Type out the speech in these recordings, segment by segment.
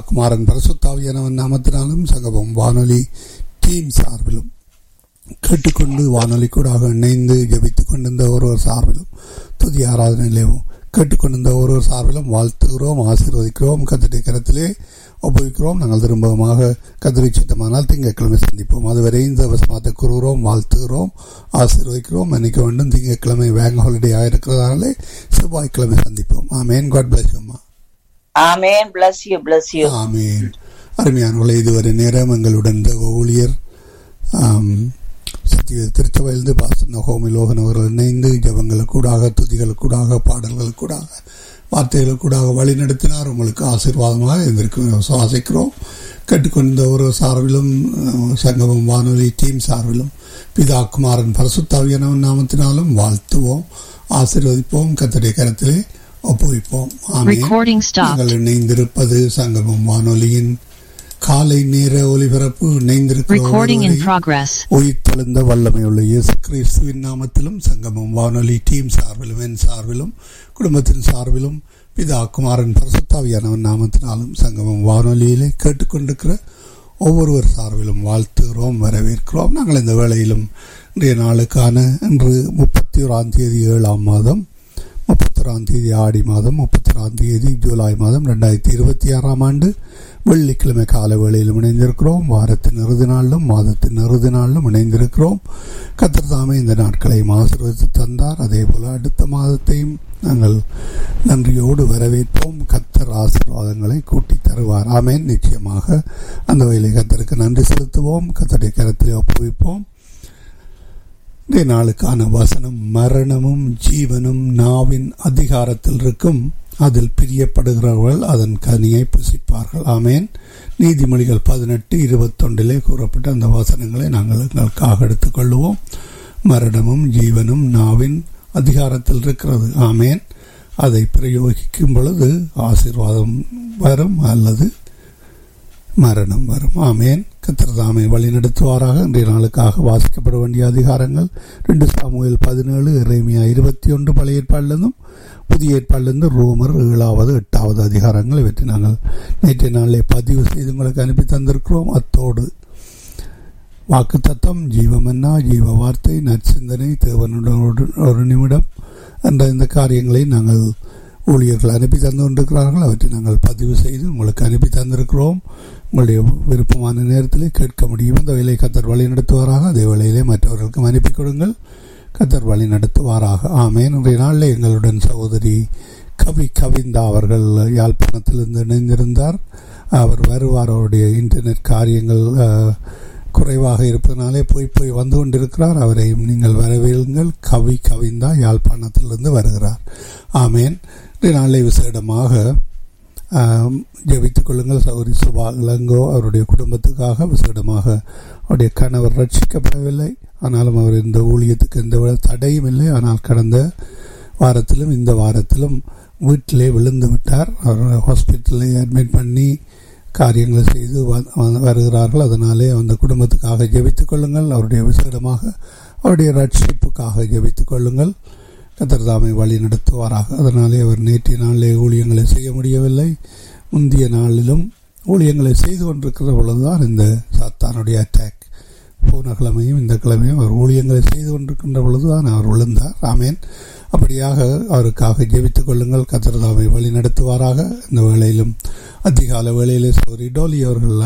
குமாரன் பரசுத்தாவியானவன் நாமத்தினாலும் சகபம் வானொலி டீம் சார்பிலும் கேட்டுக்கொண்டு வானொலி கூடாக இணைந்து ஜபித்துக் கொண்டிருந்த ஒருவர் சார்பிலும் துதி ஆராதனையிலேயும் கேட்டுக்கொண்டிருந்த ஒருவர் சார்பிலும் வாழ்த்துகிறோம் ஆசீர்வதிக்கிறோம் கத்திரை கரத்திலே ஒப்புவிக்கிறோம் நாங்கள் திரும்பமாக கதிரை சித்தமானால் திங்கட்கிழமை சந்திப்போம் அதுவரை இந்த வசமாத்தை கூறுகிறோம் வாழ்த்துகிறோம் ஆசீர்வதிக்கிறோம் மன்னிக்க வேண்டும் திங்கட்கிழமை பேங்க் ஹாலிடே ஆயிருக்கிறதாலே செவ்வாய்க்கிழமை சந்திப்போம் ஆமேன் காட் பிளஸ் அம்மா ஆமேன் bless you bless you ஆமீன் அருமையானவர்களே இதுவரை நேரம் எங்களுடன் இந்த ஊழியர் ஆம், சத்திய திருச்சபையிலிருந்து பாஸ்டர் நகோமி லோகன் அவர்கள் இணைந்து ஜபங்களுக்கூடாக துதிகளுக்கூடாக பாடல்களுக்கூடாக வார்த்தைகளுக்கூடாக வழி நடத்தினார் உங்களுக்கு ஆசீர்வாதமாக இருந்திருக்கும் சுவாசிக்கிறோம் கேட்டுக்கொண்ட ஒரு சார்பிலும் அஹ், சங்கமம் வானொலி டீம் சார்பிலும் பிதா குமாரன் பரசுத்தாவியனவன் நாமத்தினாலும் வாழ்த்துவோம் ஆசீர்வதிப்போம் கத்தடைய கரத்திலே ஒப்புவிப்போம் ஆமென் Recording stopped. நீங்கள் இணைந்திருப்பது சங்கமம் வானொலியின் காலை நேர ஒலிபரப்பு Recording in இணைந்திருக்கிற progress. உயிர்த்தெழுந்த வல்லமையுள்ள இயேசு கிறிஸ்துவின் நாமத்திலும் சங்கமம் வானொலி டீம் சார்பிலும் என் சார்பிலும் குடும்பத்தின் சார்பிலும் பிதா குமாரன் பரசுத்தாவியானவன் நாமத்தினாலும் சங்கமம் வானொலியிலே கேட்டுக்கொண்டிருக்கிற ஒவ்வொருவர் சார்பிலும் வாழ்த்துகிறோம் வரவேற்கிறோம் நாங்கள் இந்த வேளையிலும் இன்றைய நாளுக்கான இன்று முப்பத்தி ஓராம் தேதி ஏழாம் மாதம் முப்பத்தொராம் தேதி ஆடி மாதம் முப்பத்தொராம் தேதி ஜூலை மாதம் ரெண்டாயிரத்தி இருபத்தி ஆறாம் ஆண்டு வெள்ளிக்கிழமை கால வேளையிலும் இணைந்திருக்கிறோம் வாரத்தின் இறுதி நாளிலும் மாதத்தின் இறுதி நாளிலும் இணைந்திருக்கிறோம் கத்தர் தாமே இந்த நாட்களை ஆசீர்வதித்து தந்தார் அதே போல அடுத்த மாதத்தையும் நாங்கள் நன்றியோடு வரவேற்போம் கத்தர் ஆசீர்வாதங்களை கூட்டி தருவார் ஆமேன் நிச்சயமாக அந்த வகையிலே கத்தருக்கு நன்றி செலுத்துவோம் கத்தருடைய கரத்திலே ஒப்புவிப்போம் இந்த நாளுக்கான வசனம் மரணமும் ஜீவனும் நாவின் அதிகாரத்தில் இருக்கும் அதில் பிரியப்படுகிறவர்கள் அதன் கனியை புசிப்பார்கள் ஆமேன் நீதிமொழிகள் பதினெட்டு இருபத்தொன்றிலே கூறப்பட்ட அந்த வசனங்களை நாங்கள் எங்களுக்காக எடுத்துக்கொள்வோம் மரணமும் ஜீவனும் நாவின் அதிகாரத்தில் இருக்கிறது ஆமேன் அதை பிரயோகிக்கும் பொழுது ஆசீர்வாதம் வரும் அல்லது மரணம் வரும் ஆமேன் கத்திரதாமை வழி நடத்துவாராக இன்றைய நாளுக்காக வாசிக்கப்பட வேண்டிய அதிகாரங்கள் ரெண்டு சாமுவேல் பதினேழு இறைமையா இருபத்தி ஒன்று பழைய ஏற்பாடிலிருந்தும் புதிய ஏற்பாடிலிருந்து ரோமர் ஏழாவது எட்டாவது அதிகாரங்கள் இவற்றை நாங்கள் நேற்றைய நாளிலே பதிவு செய்து உங்களுக்கு அனுப்பி தந்திருக்கிறோம் அத்தோடு வாக்கு தத்தம் ஜீவமன்னா ஜீவ வார்த்தை நற்சிந்தனை தேவனுடன் ஒரு- ஒரு நிமிடம் என்ற இந்த காரியங்களை நாங்கள் ஊழியர்கள் அனுப்பி தந்து கொண்டிருக்கிறார்கள் அவற்றை நாங்கள் பதிவு செய்து உங்களுக்கு அனுப்பி தந்திருக்கிறோம் உங்களுடைய விருப்பமான நேரத்திலே கேட்க முடியும் இந்த வேலையை கத்தர் வழி நடத்துவாராக அதே வேளையிலே மற்றவர்களுக்கும் அனுப்பி கொடுங்கள் கத்தர் வழி நடத்துவாராக ஆமேன் இன்றைய நாளில் எங்களுடன் சகோதரி கவி கவிந்தா அவர்கள் யாழ்ப்பாணத்திலிருந்து இணைந்திருந்தார் அவர் வருவார் அவருடைய இன்டர்நெட் காரியங்கள் அஹ், குறைவாக இருப்பதனாலே போய் போய் வந்து கொண்டிருக்கிறார் அவரையும் நீங்கள் வரவேலுங்கள் கவி கவிந்தா யாழ்ப்பாணத்திலிருந்து வருகிறார் ஆமேன் இன்றைய நாளை விசேடமாக ஆம், ஜெபித்துக் கொள்ளுங்கள் சௌரி சுபா இளங்கோ அவருடைய குடும்பத்துக்காக விசேடமாக அவருடைய கணவர் ரட்சிக்கப்படவில்லை ஆனாலும் அவர் இந்த ஊழியத்துக்கு எந்த வித தடையும் இல்லை ஆனால் கடந்த வாரத்திலும் இந்த வாரத்திலும் வீட்டிலே விழுந்து விட்டார் அவர் ஹாஸ்பிட்டலில் அட்மிட் பண்ணி காரியங்களை செய்து வ- வ- வருகிறார்கள் அதனாலே அந்த குடும்பத்துக்காக ஜெபித்துக் கொள்ளுங்கள் அவருடைய விசேடமாக அவருடைய ரட்சிப்புக்காக ஜெபித்துக் கொள்ளுங்கள் கத்தர்தாமை வழி நடத்துவாராக அதனாலே அவர் நேற்றைய நாளிலே ஊழியங்களை செய்ய முடியவில்லை முந்தைய நாளிலும் ஊழியங்களை செய்து கொண்டிருக்கிற பொழுதுதான் இந்த சாத்தானுடைய அட்டாக் போன கிழமையும் இந்த கிழமையும் அவர் ஊழியங்களை செய்து கொண்டிருக்கின்ற பொழுதுதான் அவர் விழுந்தார் ஆமேன் அப்படியாக அவருக்காக ஜெபித்துக் கொள்ளுங்கள் கத்திரதாமை வழி நடத்துவாராக இந்த வேளையிலும் அதிகால வேளையிலே சௌரி டோலி அவர்கள்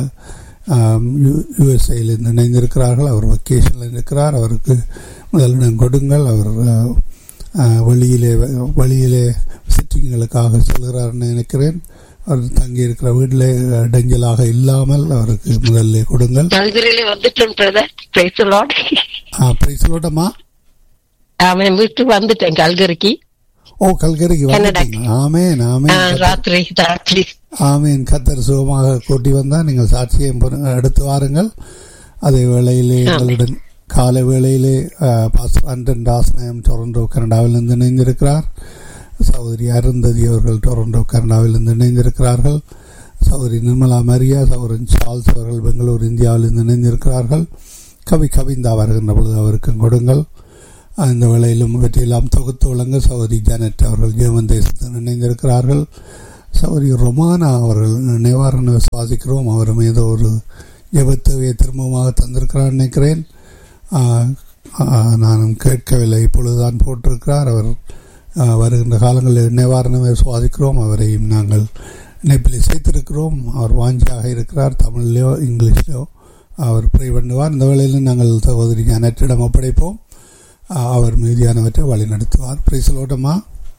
யுஎஸ்ஐயில் இணைந்திருக்கிறார்கள் அவர் வக்கேஷனில் இருக்கிறார் அவருக்கு முதலிடம் கொடுங்கள் அவர் ஆஹ், ஆஹ், வெளியிலே வெளியிலே விசிட்டிங்களுக்காக செல்கிறார்னு நினைக்கிறேன் அவர் தங்கி இருக்கிற வீட்டில் இடைஞ்சலாக இல்லாமல் அவருக்கு முதல்ல கொடுங்கள் கல்கரியில வந்துட்டேன் பிரதர் பிரைஸ் லார்ட் அப்படி சொல்லட்டமா அவன் வீட்டுக்கு வந்துட்டேன் கல்கரிக்கு ஓ கல்கரிக்கு வந்துட்டீங்க ஆமேன் ஆ, ஆமேன் ராத்திரி ராத்திரி ஆமீன் கத்தர் சுகமாக கூட்டி வந்தால் நீங்கள் சாட்சியம் பொறு- எடுத்து வாருங்கள் அதே வேளையிலே எங்களுடன் காலை வேளையிலே பாஸ்டர் அண்டன் ராசனயம் டொரண்டோ கனடாவிலிருந்து இணைந்திருக்கிறார் சகோதரி அருந்ததி அவர்கள் டொரண்டோ கனடாவிலிருந்து இணைந்திருக்கிறார்கள் சகோதரி நிர்மலா மரியா சகோதரன் சார்ல்ஸ் அவர்கள் பெங்களூர் இந்தியாவிலிருந்து இணைந்திருக்கிறார்கள் கவி கவிந்தா வருகின்ற பொழுது அவருக்கும் கொடுங்கள் அந்த வேளையிலும் இவற்றையெல்லாம் தொகுத்து வழங்க சகோதரி ஜானட் அவர்கள் ஜெர்மன் தேசத்தில் இணைந்திருக்கிறார்கள் சௌரி ரொமானா அவர்கள் நிவாரண விசுவாசிக்கிறோம் அவர் மீது ஒரு ஜெபத்தவையை திரும்பமாக தந்திருக்கிறார் நினைக்கிறேன் ஆஹ், ஆஹ், நானும் கேட்கவில்லை இப்பொழுதுதான் போட்டிருக்கிறார் அவர் ஆஹ், வருகின்ற காலங்களில் நிவாரணம் விசுவாசிக்கிறோம் அவரையும் நாங்கள் இணைப்பில் சேர்த்திருக்கிறோம் அவர் வாஞ்சியாக இருக்கிறார் தமிழ்லையோ இங்கிலீஷ்லையோ அவர் ப்ரே பண்ணுவார் இந்த வேளையில் நாங்கள் சகோதரி ஞானற்றிடம் ஒப்படைப்போம் ஆஹ், அவர் மீதியானவற்றை வழி நடத்துவார் பிரைசலோட்டமா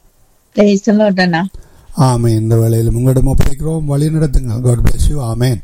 பேசலோட்டனா ஆமேன் இந்த வேளையில் உங்களிடம் ஒப்படைக்கிறோம் வழி நடத்துங்க காட் பிளஸ் யூ ஆமேன்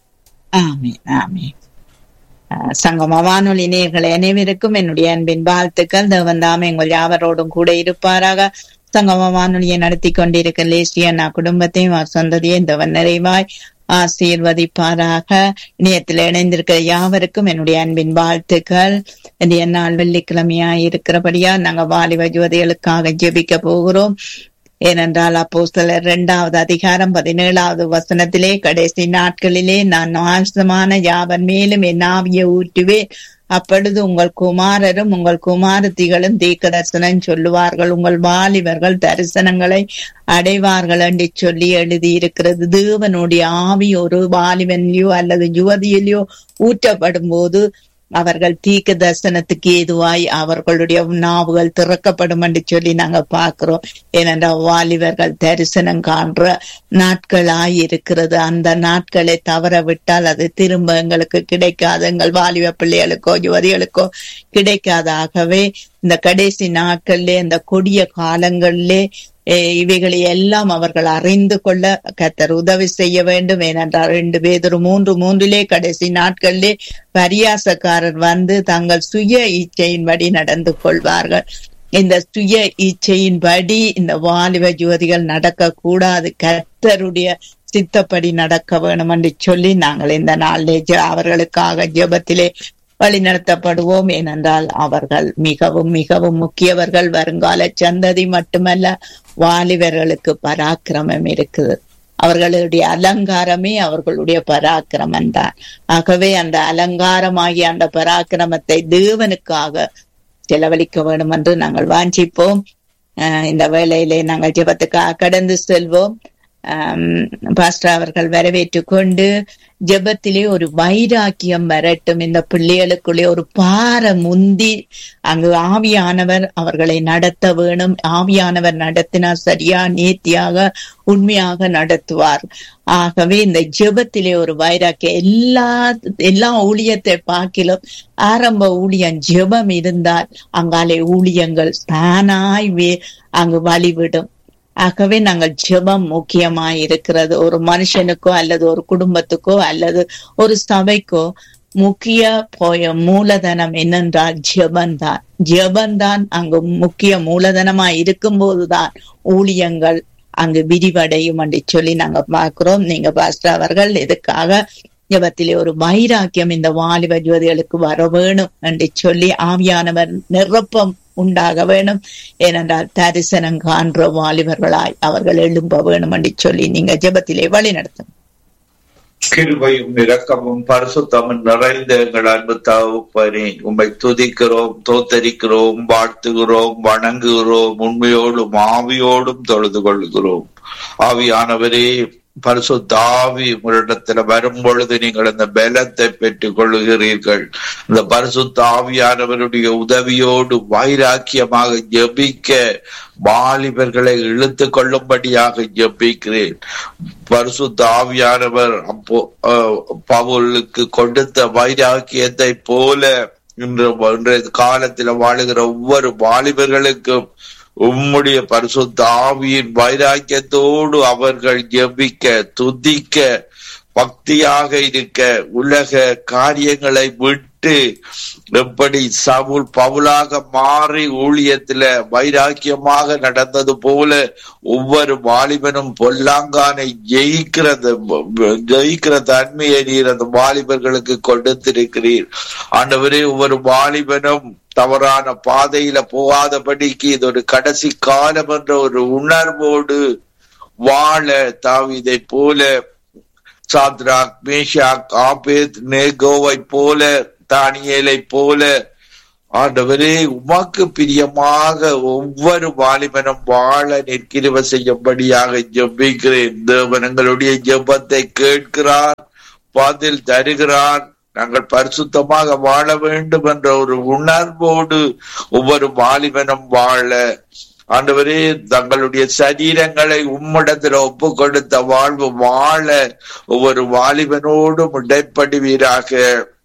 ஆமீன் ஆமீன் அஹ், சங்கம வானொலி நேயர்கள் அனைவருக்கும் என்னுடைய அன்பின் வாழ்த்துக்கள் தேவன் தாமே எங்கள் யாவரோடும் கூட இருப்பாராக சங்கம வானொலியை நடத்தி கொண்டிருக்க லேசிய நான் குடும்பத்தையும் அவர் சொந்ததையும் தேவன் நிறைவாய் ஆசீர்வதிப்பாராக இணையத்தில் இணைந்திருக்கிற யாவருக்கும் என்னுடைய அன்பின் வாழ்த்துக்கள் இன்றைய நாள் வெள்ளிக்கிழமையாய் இருக்கிறபடியா நாங்க வாலிப ஜோதிகளுக்காக ஜெபிக்க போகிறோம் ஏனென்றால் அப்போ சிலர் இரண்டாவது அதிகாரம் பதினேழாவது வசனத்திலே கடைசி நாட்களிலே நான் நாசமான யாவர் மேலும் என் ஆவியை ஊற்றுவேன் அப்பொழுது உங்கள் குமாரரும் உங்கள் குமாரத்திகளும் தீர்க்க தரிசனம் சொல்லுவார்கள் உங்கள் வாலிபர்கள் தரிசனங்களை அடைவார்கள் என்று சொல்லி எழுதியிருக்கிறது தேவனுடைய ஆவி ஒரு வாலிபன்லயோ அல்லது யுவதியிலையோ ஊற்றப்படும் போது அவர்கள் தீர்க்க தரிசனத்துக்கு ஏதுவாய் அவர்களுடைய நாவுகள் திறக்கப்படும் என்று சொல்லி நாங்க பார்க்கிறோம் ஏனென்றால் வாலிபர்கள் தரிசனம் காண்ற நாட்களாய் இருக்கிறது அந்த நாட்களை தவற விட்டால் அது திரும்ப எங்களுக்கு கிடைக்காது எங்கள் வாலிப பிள்ளைகளுக்கோ யுவதிகளுக்கோ கிடைக்காதாகவே இந்த கடைசி நாட்களிலே இந்த கொடிய காலங்களிலே eh, இவைகளை எல்லாம் அவர்கள் அறிந்து கொள்ள கத்தர் உதவி செய்ய வேண்டும் ஏனென்றால் ரெண்டு பேர் மூன்று மூன்றிலே கடைசி நாட்களிலே பரியாசக்காரர் வந்து தங்கள் சுய இச்சையின்படி நடந்து கொள்வார்கள் இந்த சுய இச்சையின்படி இந்த வாலிப ஜோதிகள் நடக்க கூடாது கர்த்தருடைய சித்தப்படி நடக்க வேணும் என்று சொல்லி நாங்கள் இந்த நாளிலே ஜெ- அவர்களுக்காக ஜெபத்திலே வழிநடத்தப்படுவோம் ஏனென்றால் அவர்கள் மிகவும் மிகவும் முக்கியவர்கள் வருங்கால சந்ததி மட்டுமல்ல வாலிபர்களுக்கு பராக்கிரமம் இருக்குது அவர்களுடைய அலங்காரமே அவர்களுடைய பராக்கிரமம் தான் ஆகவே அந்த அலங்காரமாகிய அந்த பராக்கிரமத்தை தேவனுக்காக செலவழிக்க வேண்டும் என்று நாங்கள் வாஞ்சிப்போம் அஹ் இந்த வேளையிலே நாங்கள் ஜெபத்துக்காக கடந்து செல்வோம் ஆம், பாஸ்டர் அவர்கள் வரவேற்றுக் கொண்டு ஜெபத்திலே ஒரு வைராக்கியம் வரட்டும் இந்த பிள்ளைகளுக்குள்ளே ஒரு பார முந்தி அங்கு ஆவியானவர் அவர்களை நடத்த வேணும் ஆவியானவர் நடத்தினார் சரியா நேர்த்தியாக உண்மையாக நடத்துவார் ஆகவே இந்த ஜெபத்திலே ஒரு வைராக்கியம் எல்லா எல்லா ஊழியத்தை பார்க்கிலும் ஆரம்ப ஊழியம் ஜெபம் இருந்தால் அங்காலே ஊழியங்கள் தானாய் வே- அங்கு வழிவிடும் ஆகவே நாங்கள் ஜெபம் முக்கியமாய் இருக்கிறது ஒரு மனுஷனுக்கோ அல்லது ஒரு குடும்பத்துக்கோ அல்லது ஒரு சபைக்கோ முக்கிய போய மூலதனம் என்னென்றால் ஜெபந்தான் ஜெபந்தான் அங்கு முக்கிய மூலதனமாய் இருக்கும்போதுதான் ஊழியங்கள் அங்கு விரிவடையும் என்று சொல்லி நாங்க பார்க்கிறோம் நீங்க பாஸ்டர் அவர்கள் இதுக்காக ஜெபத்திலே ஒரு வைராக்கியம் இந்த வாலிப ஜோதிகளுக்கு வர வேணும் என்று சொல்லி ஆவியானவர் நிரப்பம் உண்டாக வேணும் ஏனென்றால் தரிசனம் காண்ற வாலிபர்களாய் அவர்கள் எழும்ப வேணும் என்று சொல்லி நீங்க ஜெபத்திலே வழி நடத்தும் கிருபையும் இரக்கமும் பரிசுத்தமும் நிறைந்த எங்கள் அன்பு தகப்பனே உம்மை துதிக்கிறோம் தோத்தரிக்கிறோம் வாழ்த்துகிறோம் வணங்குகிறோம் உண்மையோடும் ஆவியோடும் தொழுது கொள்கிறோம் ஆவியானவரே பரிசுத்த ஆவி உங்களிடத்துல வரும் பொழுது நீங்கள் அந்த பலத்தை பெற்றுக் கொள்ளுகிறீர்கள் இந்த பரிசுத்த ஆவியானவருடைய உதவியோடு வைராக்கியமாக ஜெபிக்க வாலிபர்களை இழுத்து கொள்ளும்படியாக ஜெபிக்கிறேன் பரிசுத்த ஆவியானவர் அப்போ அஹ், பவுலுக்கு கொடுத்த வைராக்கியத்தை போல இன்று இன்றைய காலத்தில் வாழுகிற ஒவ்வொரு வாலிபர்களுக்கும் உம்முடைய பரிசுத்த ஆவியின் வைராக்கியத்தோடு அவர்கள் ஜெபிக்க துதிக்க பக்தியாக இருக்க உலக காரியங்களை விட்டு எப்படி சவுல் பவுலாக மாறி ஊழியத்துல வைராக்கியமாக நடந்தது போல ஒவ்வொரு வாலிபனும் பொல்லாங்கானை ஜெயிக்கிறது ஜெயிக்கிற தன்மையை நீர் அந்த வாலிபர்களுக்கு கொடுத்திருக்கிறீர் ஆண்டவரே ஒவ்வொரு வாலிபனும் தவறான பாதையில போகாதபடிக்கு இது ஒரு கடைசி காலம் என்ற ஒரு உணர்வோடு வாழ தாவிதை போல சாத்ராக் மேஷாக் ஆபேத் நேகோவை போல தானியேலை போல ஆண்டவரே உமக்கு பிரியமாக ஒவ்வொரு வாலிபனும் வாழ நிற்கிருவ செய்யும்படியாக ஜெபிக்கிறேன் தேவன் எங்களுடைய ஜெபத்தை கேட்கிறார் பதில் தருகிறார் நாங்கள் பரிசுத்தமாக வாழ வேண்டும் என்ற ஒரு உணர்வோடு ஒவ்வொரு வாலிபனும் வாழ ஆண்டவரே தங்களுடைய சரீரங்களை உம்மிடத்தில் ஒப்பு கொடுத்த வாழ்வு வாழ ஒவ்வொரு வாலிபனோடும் இடைப்படுவீராக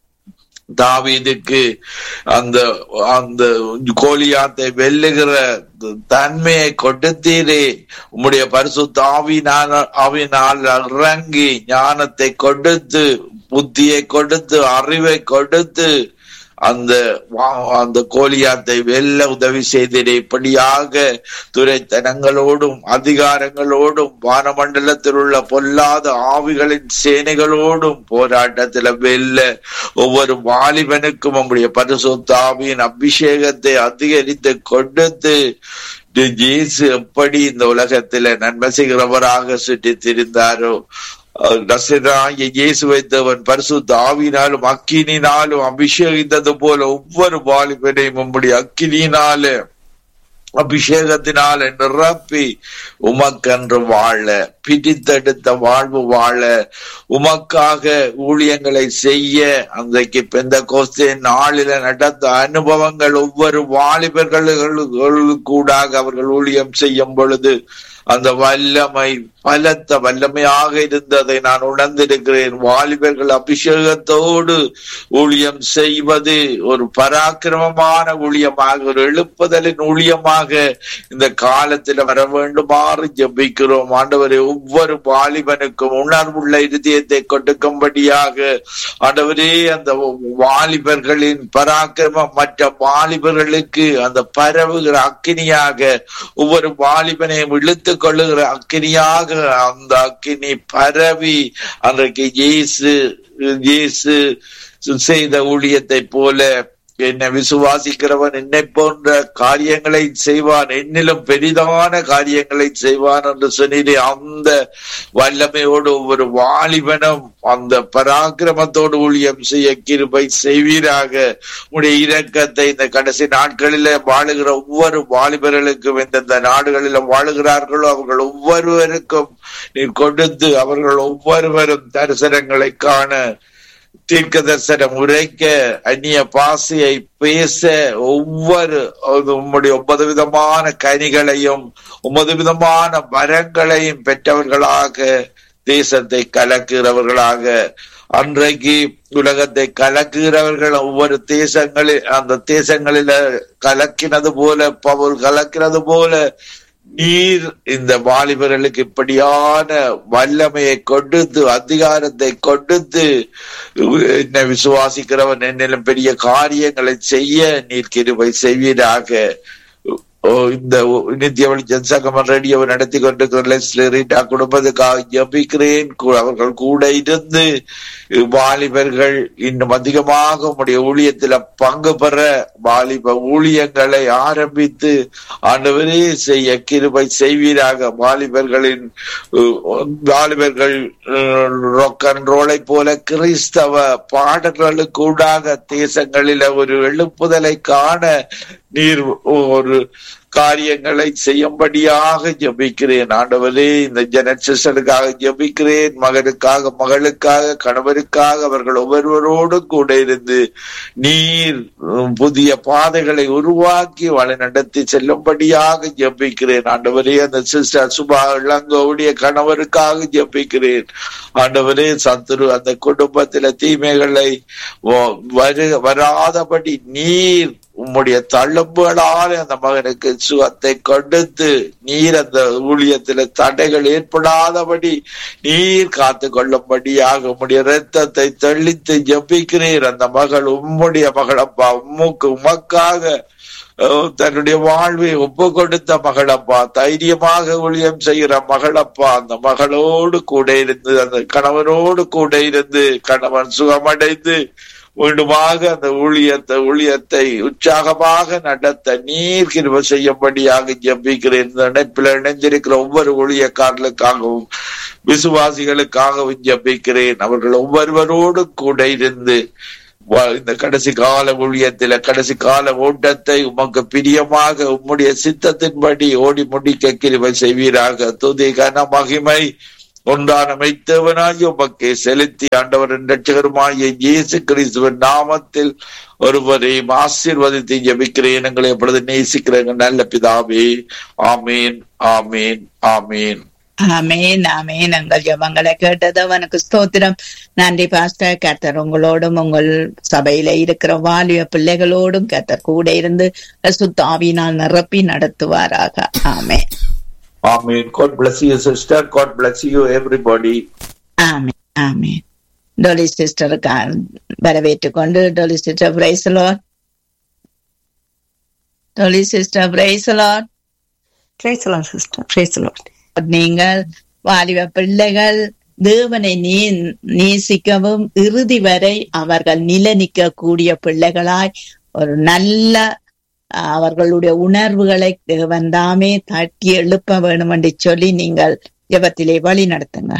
தாவீதுக்கு அந்த அந்த கோலியாத்தை வெல்லுகிற தன்மையை கொடுத்தீரே உம்முடைய பரிசு தாவினால் ஆவினால் இறங்கி ஞானத்தை கொடுத்து புத்தியை கொடுத்து அறிவை கொடுத்து அந்த வா- அந்த கோலியாத்தை வெல்ல உதவி செய்தீரே இப்படியாக துரைத்தனங்களோடும் அதிகாரங்களோடும் வானமண்டலத்தில் உள்ள பொல்லாத ஆவிகளின் சேனைகளோடும் போராட்டத்தில் வெல்ல ஒவ்வொரு வாலிபனுக்கும் நம்முடைய பரிசுத்தாவியின் அபிஷேகத்தை அதிகரித்து கொடுத்து இயேசு எப்படி இந்த உலகத்தில நன்மை செய்கிறவராக சுற்றி திரிந்தாரோ நசராகிய இயேசு வைத்தவன் பரிசுத்த ஆவினாலும் அக்கினினாலும் அபிஷேகித்தது போல ஒவ்வொரு வாலிபனையும் உம்முடைய அக்கினினால அபிஷேகத்தினால நிரப்பி உமக்கன்று வாழ பிடித்தெடுத்த வாழ்வு வாழ உமக்காக ஊழியங்களை செய்ய அன்றைக்கு பெந்த கோஸ்தே நாளில நடந்த அனுபவங்கள் ஒவ்வொரு வாலிபர்களுக்கூடாக அவர்கள் ஊழியம் செய்யும் பொழுது அந்த வல்லமை பலத்த வல்லமையாக இருந்ததை நான் உணர்ந்திருக்கிறேன் வாலிபர்கள் அபிஷேகத்தோடு ஊழியம் செய்வது ஒரு பராக்கிரமமான ஊழியமாக ஒரு எழுப்புதலின் ஊழியமாக இந்த காலத்தில் வர வேண்டுமாறு ஜெபிக்கிறோம் ஆண்டவரே ஒவ்வொரு வாலிபனுக்கும் உணர்வுள்ள இருதயத்தை கொடுக்கும்படியாக ஆண்டவரே அந்த வாலிபர்களின் பராக்கிரமம் மற்ற வாலிபர்களுக்கு அந்த பரவுகிற அக்கினியாக ஒவ்வொரு வாலிபனையும் இழுத்து கொள்ளுகிற அக்கினியாக அந்த அக்கினி பரவி அன்றைக்கு இயேசு இயேசு செய்த ஊழியத்தை போல என்னை விசுவாசிக்கிறவன் என்னை போன்ற காரியங்களை செய்வான் என்னிலும் பெரிதான காரியங்களை செய்வான் என்று சொன்னீரே அந்த வல்லமையோடு ஒவ்வொரு வாலிபனும் அந்த பராக்கிரமத்தோடு ஊழியம் செய்ய கிருபை செய்வீராக உடைய இரக்கத்தை இந்த கடைசி நாட்களில வாழுகிற ஒவ்வொரு வாலிபர்களுக்கும் எந்தெந்த நாடுகளில வாழுகிறார்களோ அவர்கள் ஒவ்வொருவருக்கும் நீர் கொடுத்து அவர்கள் ஒவ்வொருவரும் தரிசனங்களை காண தீர்க்க தரிசனம் உரைக்க அந்நிய பாசையை பேச ஒவ்வொரு உம்முடைய ஒன்பது விதமான கனிகளையும் ஒன்பது விதமான மரங்களையும் பெற்றவர்களாக தேசத்தை கலக்குகிறவர்களாக அன்றைக்கு உலகத்தை கலக்குகிறவர்கள் ஒவ்வொரு தேசங்களில் அந்த தேசங்களில கலக்கினது போல பவுல் கலக்கினது போல நீர் இந்த வாலிபர்களுக்கு இப்படியான வல்லமையை கொடுத்து அதிகாரத்தை கொடுத்து என்னை விசுவாசிக்கிறவன் என்னிலும் பெரிய காரியங்களை செய்ய நீர் கிருபை செய்வீராக ஓ, இந்த நித்திய வெளிச்சம் சங்கமம் ரேடியோ நடத்தி கொண்டிருக்கிற லெஸ்லி ரீட்டா குடும்பத்துக்காக ஜபிக்கிறேன் கூ- அவர்கள் கூட இருந்து வாலிபர்கள் இன்னும் அதிகமாக உம்முடைய ஊழியத்துல பங்கு பெற வாலிப ஊழியங்களை ஆரம்பித்து ஆண்டவரே செய்ய கிருபை செய்வீராக வாலிபர்களின் அஹ், வாலிபர்கள் ரொக் அண்ட் ரோலை போல கிறிஸ்தவ பாடல்களுக்கூடாக தேசங்களில ஒரு எழுப்புதலை காண நீர் ஒரு காரியங்களை செய்யும்படியாக ஜெபிக்கிறேன் ஆண்டவரே இந்த ஜெனசிஸ்டருக்காக ஜெபிக்கிறேன் மகனுக்காக மகளுக்காக கணவருக்காக அவர்கள் ஒவ்வொருவரோடும் கூட இருந்து நீர் உம், புதிய பாதைகளை உருவாக்கி வழி நடத்தி செல்லும்படியாக ஜெபிக்கிறேன் ஆண்டவரே அந்த சிஸ்டர் சுபா இளங்கோவுடைய கணவருக்காக ஜெபிக்கிறேன் ஆண்டவரே சத்துரு அந்த குடும்பத்தில தீமைகளை வ- வரு வராதபடி நீர் உம்முடைய தள்ளும்புகளால் அந்த மகனுக்கு சுகத்தை கொடுத்து நீர் அந்த ஊழியத்துல தடைகள் ஏற்படாதபடி நீர் காத்து கொள்ளும்படியாக உம்முடைய இரத்தத்தை தெளித்து ஜெபிக்கிறீர் அந்த மகள் உம்முடைய மகளப்பா உம்முக்கு உமக்காக அஹ், தன்னுடைய வாழ்வை ஒப்பு கொடுத்த மகளப்பா தைரியமாக ஊழியம் செய்கிற மகளப்பா அந்த மகளோடு கூட இருந்து அந்த கணவனோடு கூட இருந்து கணவன் சுகமடைந்து மீண்டுமாக அந்த ஊழியத்தை ஊழியத்தை உற்சாகமாக நடத்த நீர் கிருப செய்யும்படியாக ஜெபிக்கிறேன் இந்த இணைப்பில் இணைந்திருக்கிற ஒவ்வொரு ஊழியக்காரர்களுக்காகவும் விசுவாசிகளுக்காகவும் ஜெபிக்கிறேன் அவர்கள் ஒவ்வொருவரோடு கூட இருந்து வா- இந்த கடைசி கால ஊழியத்தில கடைசி கால ஓட்டத்தை உமக்கு பிரியமாக உம்முடைய சித்தத்தின்படி ஓடி முடிக்க கிருபை செய்வீராக துதி கன மகிமை ஒன்றான மெய்த்தேவனாகி உமக்கு செலுத்தி ஆண்டவரின் ரட்சகருமாகிய இயேசு கிறிஸ்துவின் நாமத்தில் ஒருவரையும் ஆசீர்வதித்து ஜெபிக்கிறேன் எங்களை எப்பொழுது நேசிக்கிறேங்க நல்ல பிதாவே ஆமீன் ஆமீன் ஆமீன் ஆமேன் ஆமேன் எங்கள் ஜபங்களை கேட்டது அவனுக்கு ஸ்தோத்திரம் நன்றி பாஸ்டர் கர்த்தர் உங்களோடும் உங்கள் சபையில இருக்கிற வாலிய பிள்ளைகளோடும் கர்த்தர் கூட இருந்து சுத்தாவினால் நிரப்பி நடத்துவாராக ஆமேன் ஆமீன் God bless you sister God bless you everybody ஆமேன் ஆமேன் டொலி சிஸ்டருக்கு வரவேற்றுக் கொண்டு Dolly sister praise the Lord Dolly sister praise the Lord Praise the Lord, sister. Praise the Lord. நீங்கள் வாலிப பிள்ளைகள் தேவனை நீ நேசிக்கவும் இறுதி வரை அவர்கள் நிலநிற்க கூடிய பிள்ளைகளாய் ஒரு நல்ல அஹ், அவர்களுடைய உணர்வுகளை தேவன் தாமே தட்டி எழுப்ப வேணும் என்று சொல்லி நீங்கள் ஜெபத்திலே வழி நடத்துங்க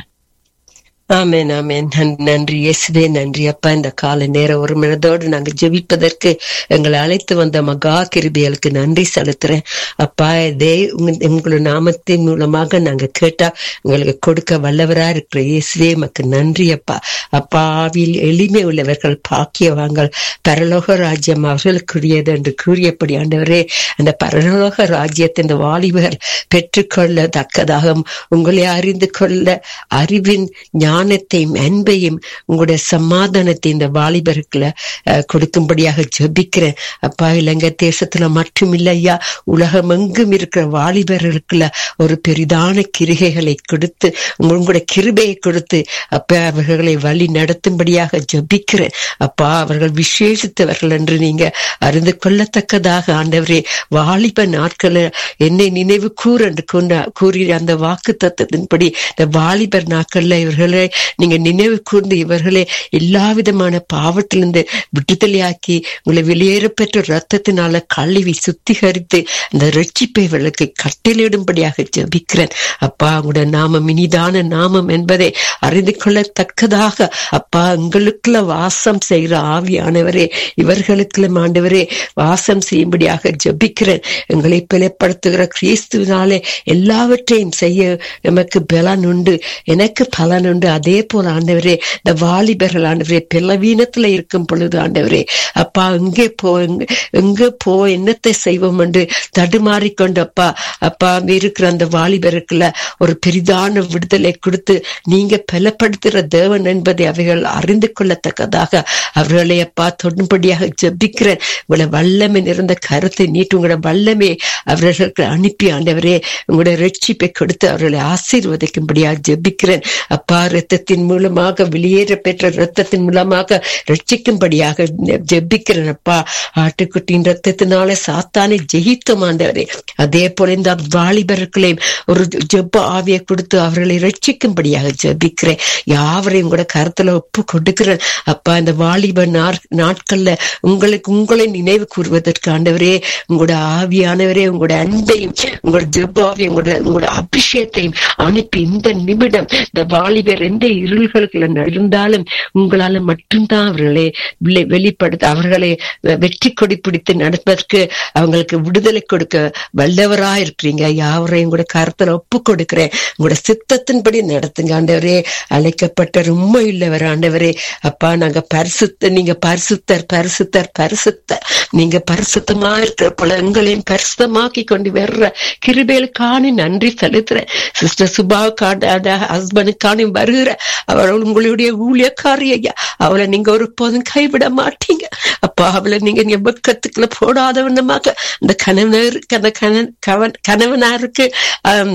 ஆமென் ஆமென் நன்- நன்றி இயேசுவே நன்றி அப்பா இந்த கால நேரம் ஒரு மனதோடு நாங்க ஜெபிப்பதற்கு எங்களை அழைத்து வந்த மகா கிருபிகளுக்கு நன்றி செலுத்துறேன் அப்பா இதே உங்க- உங்களுடைய நாமத்தின் மூலமாக நாங்க கேட்டா உங்களுக்கு கொடுக்க வல்லவரா இருக்கிற இயேசுவே மக்கு நன்றி அப்பா அப்பா ஆவியில் எளிமை உள்ளவர்கள் பாக்கியவாங்கள் பரலோக ராஜ்யம் அவர்களுக்குரியது என்று கூறியபடி ஆண்டவரே அந்த பரலோக ராஜ்யத்தை இந்த வாலிபர் பெற்றுக்கொள்ளத்தக்கதாக உங்களை அறிந்து கொள்ள அறிவின் ஞானத்தையும் அன்பையும் உங்களுடைய சமாதானத்தை இந்த வாலிபருக்குள்ள அஹ், கொடுக்கும்படியாக ஜெபிக்கிறேன் அப்பா இலங்கை தேசத்துல மட்டும் இல்லையா உலகம் எங்கும் இருக்கிற வாலிபர்களுக்குள்ள ஒரு பெரிதான கிருகைகளை கொடுத்து உங்களுடைய கிருபையை கொடுத்து அப்பா அவர்களை வழி நடத்தும்படியாக ஜெபிக்கிறேன் அப்பா அவர்கள் விசேஷித்தவர்கள் என்று நீங்க அறிந்து கொள்ளத்தக்கதாக ஆண்டவரே வாலிப நாட்களில் என்னை நினைவு கூறு என்று கொண்ட கூறிய அந்த வாக்கு தத்துவத்தின்படி இந்த வாலிபர் நாட்கள்ல இவர்களை நீங்க நினைவு கூர்ந்து இவர்களை எல்லா விதமான பாவத்திலிருந்து விடுதலையாக்கி உங்களை வெளியேற பெற்ற ரத்தத்தினால கழுவி சுத்திகரித்து அந்த ரட்சிப்பை இவர்களுக்கு கட்டளையிடும்படியாக ஜெபிக்கிறேன் அப்பா உங்களுடைய நாமம் இனிதான நாமம் என்பதை அறிந்து கொள்ளத்தக்கதாக அப்பா எங்களுக்குள்ள வாசம் செய்கிற ஆவியானவரே இவர்களுக்குள்ள ஆண்டவரே வாசம் செய்யும்படியாக ஜெபிக்கிறேன் எங்களை பிழைப்படுத்துகிற கிறிஸ்துவினாலே எல்லாவற்றையும் செய்ய எமக்கு பலன் உண்டு எனக்கு பலன் உண்டு அதே போல ஆண்டவரே இந்த வாலிபர்கள் ஆண்டவரே பிளவீனத்துல இருக்கும் பொழுது ஆண்டவரே அப்பா எங்கே போ எங்க- எங்க போ என்னத்தை செய்வோம் என்று தடுமாறிக்கொண்டு அப்பா அப்பா இருக்கிற அந்த வாலிபருக்குள்ள ஒரு பெரிதான விடுதலை கொடுத்து நீங்க பலப்படுத்துகிற தேவன் என்பதை அவைகள் அறிந்து கொள்ளத்தக்கதாக அவர்களை அப்பா தொடும்படியாக ஜெபிக்கிறேன் உங்களை வல்லமை நிறைந்த கருத்தை நீட்டு உங்களோட வல்லமை அவர்களுக்கு அனுப்பி ஆண்டவரே உங்களுடைய ரட்சிப்பை கொடுத்து அவர்களை ஆசீர்வதிக்கும்படியாக ஜெபிக்கிறேன் அப்பா ரத்தத்தின் மூலமாக வெளியேற பெற்ற ரத்தத்தின் மூலமாக ரட்சிக்கும்படியாக ஜெபிக்கிறேன் அப்பா ஆட்டுக்குட்டியின் ரத்தத்தினால சாத்தானை ஜெயித்தோம் ஆண்டவரே அதே போல இந்த வாலிபர்களையும் ஒரு ஜெப ஆவியை கொடுத்து அவர்களை ரட்சிக்கும்படியாக ஜெபிக்கிறேன் யாவரையும் கூட கருத்துல ஒப்பு கொடுக்கிறேன் அப்பா இந்த வாலிப நாற்- நாட்கள்ல உங்களுக்கு உங்களை நினைவு கூறுவதற்கு ஆண்டவரே உங்களோட ஆவியானவரே உங்களோட அன்பையும் உங்களோட ஜெபாவை உங்களோட உங்களோட அபிஷேகத்தையும் அனுப்பி இந்த நிமிடம் இந்த வாலிபர் எந்த இருள்களுக்குள்ள இருந்தாலும் உங்களால மட்டும்தான் அவர்களை வெளி- வெளிப்படுத்த அவர்களை வெ- வெற்றி கொடி பிடித்து நடப்பதற்கு அவங்களுக்கு விடுதலை கொடுக்க வல்லவரா இருக்கிறீங்க யாவரையும் கூட கருத்துல ஒப்பு கொடுக்கிறேன் உங்களோட சித்தத்தின்படி நடத்துங்க ஆண்டவரே அழைக்கப்பட்ட உண்மை உள்ளவர் ஆண்டவரே அப்பா நாங்க பரிசுத்த நீங்க பரிசுத்தர் பரிசுத்தர் பரிசுத்தர் நீங்க பரிசுத்தமா இருக்கிற போல எங்களையும் பரிசுத்தமாக்கி கொண்டு வர்ற கிருபேலுக்கான நன்றி செலுத்துறேன் சிஸ்டர் சுபாவுக்கான ஹஸ்பண்டுக்கான வருகிற அவள் உங்களுடைய ஊழியக்காரி ஐயா அவளை நீங்க ஒரு போதும் கைவிட மாட்டீங்க அப்பா அவளை நீங்க ஞாபகத்துக்குள்ள போடாதவண்ணமாக அந்த கணவனருக்கு அந்த கணவன் கவன் கணவனாருக்கு ஆம்,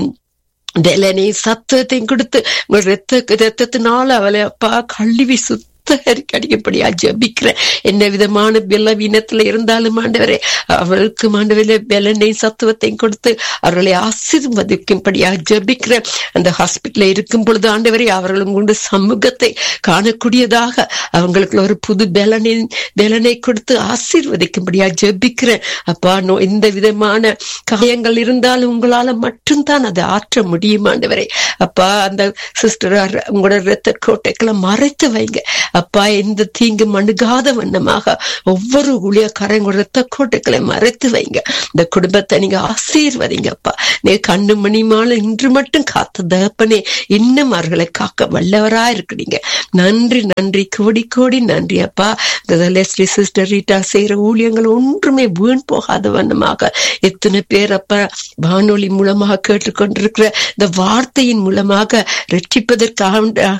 வேலனை சத்துவத்தையும் கொடுத்து உங்க ரத்த ரத்தத்தினால அவளை அப்பா கழுவி சுத்த அடிக்கப்படியா ஜபிக்கிறேன் என்ன விதமான பலவீனத்துல இருந்தாலும் ஆண்டவரே அவளுக்கு ஆண்டவரே பலனை சத்துவத்தையும் கொடுத்து அவர்களை ஆசீர்வதிக்கும்படியா ஜபிக்கிறேன் அந்த ஹாஸ்பிட்டல்ல இருக்கும் பொழுது ஆண்டவரே அவர்களும் கொண்டு சமூகத்தை காணக்கூடியதாக அவங்களுக்கு ஒரு புது பலனை பலனை கொடுத்து ஆசீர்வதிக்கும்படியா ஜெபிக்கிறேன் அப்பா நோ இந்த விதமான காயங்கள் இருந்தாலும் உங்களால மட்டும்தான் அதை ஆற்ற முடியும் ஆண்டவரே அப்பா அந்த சிஸ்டர் உங்களோட ரத்த கோட்டைகளை மறைத்து வைங்க அப்பா எந்த தீங்கு மணுகாத வண்ணமாக ஒவ்வொரு ஊழியக்காரங்க ரத்த கோட்டைகளை மறைத்து வைங்க இந்த குடும்பத்தை நீங்க ஆசீர்வதிங்கப்பா நீ கண்ணு மணிமால இன்று மட்டும் காத்த தகப்பனே இன்னும் அவர்களை காக்க வல்லவரா இருக்கிறீங்க நன்றி நன்றி கோடி கோடி நன்றி அப்பா இந்த லெஸ்லி சிஸ்டர் ரீட்டா செய்யற ஊழியங்கள் ஒன்றுமே வீண் போகாத வண்ணமாக எத்தனை பேர் அப்ப வானொலி மூலமாக கேட்டுக்கொண்டிருக்கிற இந்த வார்த்தையின் மூலமாக ரட்சிப்பதற்காக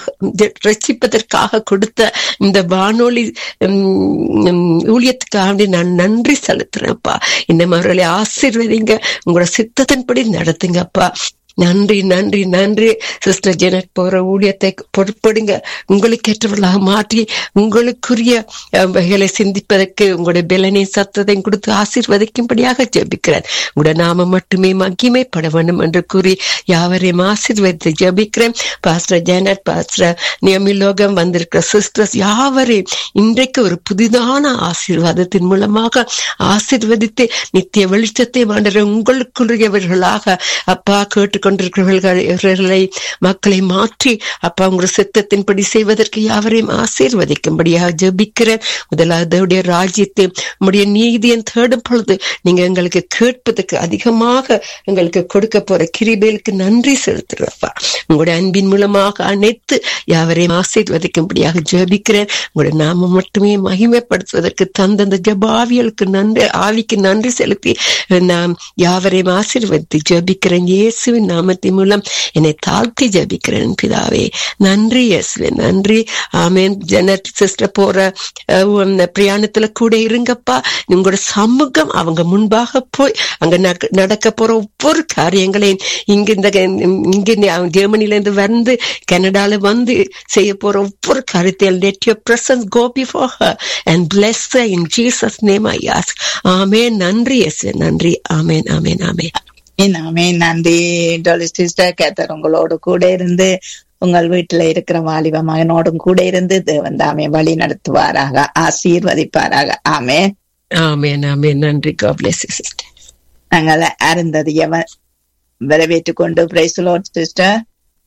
ரட்சிப்பதற்காக கொடுத்த இந்த வானொலி உம், உம், ஊழியத்துக்காக வேண்டி நான் நன்றி செலுத்துறேன்ப்பா இன்னும் அவர்களை ஆசீர்வதிங்க உங்களோட சித்தத்தின்படி நடத்துங்கப்பா நன்றி நன்றி நன்றி சிஸ்டர் ஜெனட் போற ஊழியத்தை பொறுப்படுங்க உங்களுக்கு ஏற்றவர்களாக மாற்றி உங்களுக்குரிய அஹ், வகைகளை சிந்திப்பதற்கு உங்களுடைய பலனையும் சத்தத்தையும் கொடுத்து ஆசீர்வதிக்கும்படியாக ஜெபிக்கிறேன் உங்களோட நாம மட்டுமே மகிமைப்பட வேண்டும் என்று கூறி யாவரையும் ஆசீர்வதித்து ஜெபிக்கிறேன் பாஸ்டர் ஜெனட் பாஸ்டர் நியமிலோகம் வந்திருக்கிற சிஸ்டர்ஸ் யாவரையும் இன்றைக்கு ஒரு புதிதான ஆசீர்வாதத்தின் மூலமாக ஆசீர்வதித்து நித்திய வெளிச்சத்தை வாண்டற உங்களுக்குரியவர்களாக அப்பா கேட்டுக்கொண்டிருக்கிறவர்கள் இவர்களை மக்களை மாற்றி அப்பா உங்களுடைய சித்தத்தின்படி செய்வதற்கு யாவரையும் ஆசீர்வதிக்கும்படியாக ஜெபிக்கிறேன் முதலாவது அவருடைய ராஜ்யத்தை உம்முடைய நீதியை தேடும் பொழுது நீங்க எங்களுக்கு கேட்பதற்கு அதிகமாக எங்களுக்கு கொடுக்க போற கிரிபேலுக்கு நன்றி செலுத்துறப்பா உங்களுடைய அன்பின் மூலமாக அனைத்து யாவரையும் ஆசீர்வதிக்கும்படியாக ஜெபிக்கிறேன் உங்களுடைய நாம மட்டுமே மகிமைப்படுத்துவதற்கு தந்தந்த ஜபாவியலுக்கு நன்றி ஆவிக்கு நன்றி செலுத்தி நாம் யாவரையும் ஆசீர்வதித்து ஜெபிக்கிறேன் இயேசுவின் நாமத்தின் மூலம் என்னை தாழ்த்தி ஜெபிக்கிறேன் பிதாவே நன்றி இயேசுவே நன்றி ஆமென் ஜெனட் சிஸ்டர் போற அஹ், உம், பிரயாணத்துல கூட இருங்கப்பா உங்களோட சமூகம் அவங்க முன்பாக போய் அங்க நட- நடக்க போற ஒவ்வொரு காரியங்களையும் இங்க இந்த இங்க இந்த ஜெர்மனில இருந்து வந்து கனடால வந்து செய்ய போற ஒவ்வொரு காரியத்தையும் let your presence go before her and bless her in Jesus name I ask ஆமென் நன்றி இயேசுவே நன்றி ஆமென் ஆமென் ஆமென் நாமே நன்றி டொலி சிஸ்டர் கேத்தர் உங்களோடு கூட இருந்து உங்கள் வீட்டுல இருக்கிற வாலிப மகனோடும் கூட இருந்து தேவன் தாமே வழி நடத்துவாராக ஆசீர்வதிப்பாராக ஆமே ஆமென் ஆமென் நன்றி God bless you sister நாங்கள் அருந்ததிய வரவேற்றுக் கொண்டு praise the Lord sister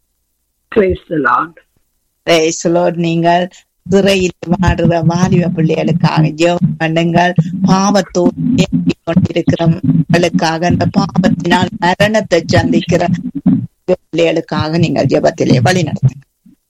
Praise the Lord. Praise the Lord நீங்கள் சிறையில் வாடுற வாலிப பிள்ளைகளுக்காக ஜெபம் பண்ணுங்கள் பாவத்தோடு ஏங்கிக் கொண்டிருக்கிறவர்களுக்காக அந்த பாவத்தினால் மரணத்தை சந்திக்கிற பிள்ளைகளுக்காக நீங்கள் ஜெபத்திலே வழி நடத்துங்க